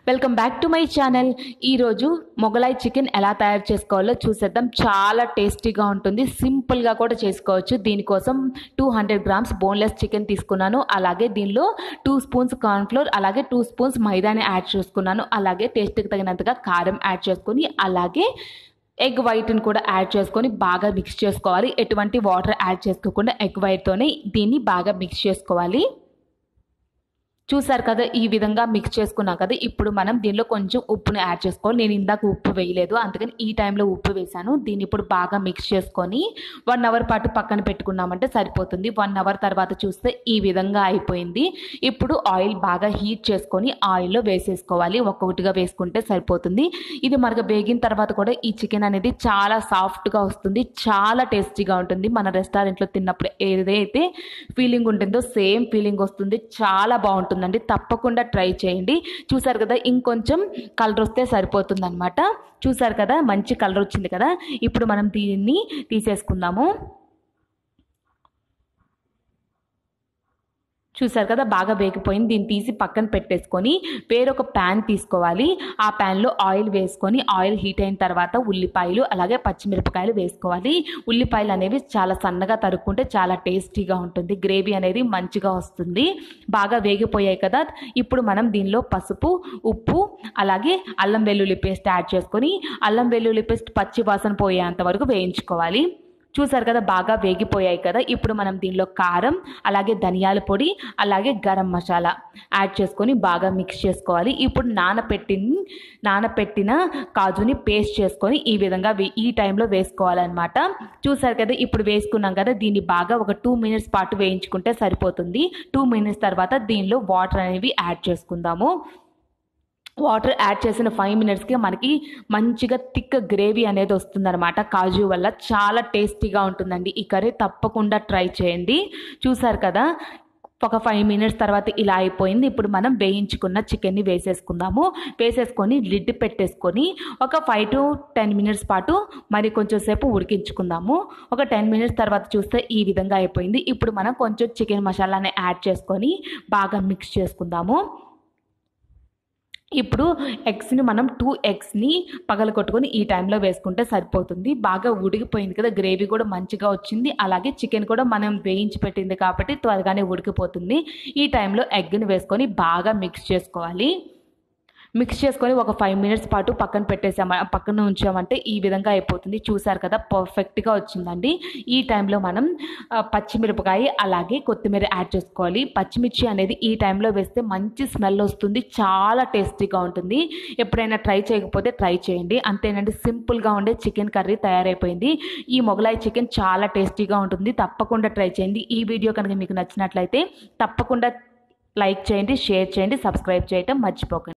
welcome back to my channel ఈరోజు Mughlai chicken ఎలా తయారు చేసుకోవాలో చూసేద్దాం చాలా టేస్టీగా ఉంటుంది సింపుల్గా కూడా చేసుకోవచ్చు దీనికోసం two hundred grams boneless chicken తీసుకున్నాను అలాగే దీనిలో టూ స్పూన్స్ కార్న్ఫ్లోర్ అలాగే టూ స్పూన్స్ మైదాని యాడ్ చేసుకున్నాను అలాగే టేస్ట్కి తగినంతగా కారం యాడ్ చేసుకొని అలాగే ఎగ్ వైట్ని కూడా యాడ్ చేసుకొని బాగా మిక్స్ చేసుకోవాలి ఎటువంటి వాటర్ యాడ్ చేసుకోకుండా ఎగ్ వైట్తోనే దీన్ని బాగా మిక్స్ చేసుకోవాలి చూసారు కదా ఈ విధంగా మిక్స్ చేసుకున్నాం కదా ఇప్పుడు మనం దీనిలో కొంచెం ఉప్పుని యాడ్ చేసుకోవాలి నేను ఇందాక ఉప్పు వేయలేదు అందుకని ఈ టైంలో ఉప్పు వేసాను దీన్ని ఇప్పుడు బాగా మిక్స్ చేసుకొని వన్ అవర్ పాటు పక్కన పెట్టుకున్నామంటే సరిపోతుంది వన్ అవర్ తర్వాత చూస్తే ఈ విధంగా అయిపోయింది ఇప్పుడు ఆయిల్ బాగా హీట్ చేసుకొని ఆయిల్లో వేసేసుకోవాలి ఒక్కొక్కటిగా వేసుకుంటే సరిపోతుంది ఇది మనకు వేగిన తర్వాత కూడా ఈ చికెన్ అనేది చాలా సాఫ్ట్గా వస్తుంది చాలా టేస్టీగా ఉంటుంది మన రెస్టారెంట్లో తిన్నప్పుడు ఏదైతే ఫీలింగ్ ఉంటుందో సేమ్ ఫీలింగ్ వస్తుంది చాలా బాగుంటుందండి తప్పకుండా ట్రై చేయండి చూసారు కదా ఇంకొంచెం కలర్ వస్తే సరిపోతుంది అనమాట చూసారు కదా మంచి కలర్ వచ్చింది కదా ఇప్పుడు మనం దీన్ని తీసేసుకుందాము చూసారు కదా బాగా వేగిపోయింది దీన్ని తీసి పక్కన పెట్టేసుకొని వేరొక ప్యాన్ తీసుకోవాలి ఆ ప్యాన్లో ఆయిల్ వేసుకొని ఆయిల్ హీట్ అయిన తర్వాత ఉల్లిపాయలు అలాగే పచ్చిమిరపకాయలు వేసుకోవాలి ఉల్లిపాయలు అనేవి చాలా సన్నగా తరుక్కుంటే చాలా టేస్టీగా ఉంటుంది గ్రేవీ అనేది మంచిగా వస్తుంది బాగా వేగిపోయాయి కదా ఇప్పుడు మనం దీనిలో పసుపు ఉప్పు అలాగే అల్లం వెల్లుల్లి పేస్ట్ యాడ్ చేసుకొని అల్లం వెల్లుల్లి పేస్ట్ పచ్చి వాసన పోయేంత వరకు వేయించుకోవాలి చూసారు కదా బాగా వేగిపోయాయి కదా ఇప్పుడు మనం దీనిలో కారం అలాగే ధనియాల పొడి అలాగే గరం మసాలా యాడ్ చేసుకొని బాగా మిక్స్ చేసుకోవాలి ఇప్పుడు నానపెట్టి నానపెట్టిన కాజుని పేస్ట్ చేసుకొని ఈ విధంగా ఈ టైంలో వేసుకోవాలన్నమాట చూసారు కదా ఇప్పుడు వేసుకున్నాం కదా దీన్ని బాగా ఒక టూ మినిట్స్ పాటు వేయించుకుంటే సరిపోతుంది టూ మినిట్స్ తర్వాత దీనిలో వాటర్ అనేవి యాడ్ చేసుకుందాము వాటర్ యాడ్ చేసిన ఫైవ్ మినిట్స్కి మనకి మంచిగా థిక్ గ్రేవీ అనేది వస్తుందన్నమాట కాజు వల్ల చాలా టేస్టీగా ఉంటుందండి ఈ కర్రీ తప్పకుండా ట్రై చేయండి చూసారు కదా ఒక ఫైవ్ మినిట్స్ తర్వాత ఇలా అయిపోయింది ఇప్పుడు మనం వేయించుకున్న చికెన్ని వేసేసుకుందాము వేసేసుకొని లిడ్ పెట్టేసుకొని ఒక ఫైవ్ టు టెన్ మినిట్స్ పాటు మరి కొంచెం సేపు ఉడికించుకుందాము ఒక టెన్ మినిట్స్ తర్వాత చూస్తే ఈ విధంగా అయిపోయింది ఇప్పుడు మనం కొంచెం చికెన్ మసాలాని యాడ్ చేసుకొని బాగా మిక్స్ చేసుకుందాము ఇప్పుడు ఎగ్స్ని మనం టూ ఎగ్స్ని పగల కొట్టుకొని ఈ టైంలో వేసుకుంటే సరిపోతుంది బాగా ఉడికిపోయింది కదా గ్రేవీ కూడా మంచిగా వచ్చింది అలాగే చికెన్ కూడా మనం వేయించి పెట్టింది కాబట్టి త్వరగానే ఉడికిపోతుంది ఈ టైంలో ఎగ్ని వేసుకొని బాగా మిక్స్ చేసుకోవాలి మిక్స్ చేసుకొని ఒక ఫైవ్ మినిట్స్ పాటు పక్కన పెట్టేసామ పక్కన ఉంచామంటే ఈ విధంగా అయిపోతుంది చూసారు కదా పర్ఫెక్ట్గా వచ్చిందండి ఈ టైంలో మనం పచ్చిమిరపకాయ అలాగే కొత్తిమీర యాడ్ చేసుకోవాలి పచ్చిమిర్చి అనేది ఈ టైంలో వేస్తే మంచి స్మెల్ వస్తుంది చాలా టేస్టీగా ఉంటుంది ఎప్పుడైనా ట్రై చేయకపోతే ట్రై చేయండి అంతేనండి సింపుల్గా ఉండే చికెన్ కర్రీ తయారైపోయింది ఈ మొగలాయి చికెన్ చాలా టేస్టీగా ఉంటుంది తప్పకుండా ట్రై చేయండి ఈ వీడియో కనుక మీకు నచ్చినట్లయితే తప్పకుండా లైక్ చేయండి షేర్ చేయండి సబ్స్క్రైబ్ చేయటం మర్చిపోకండి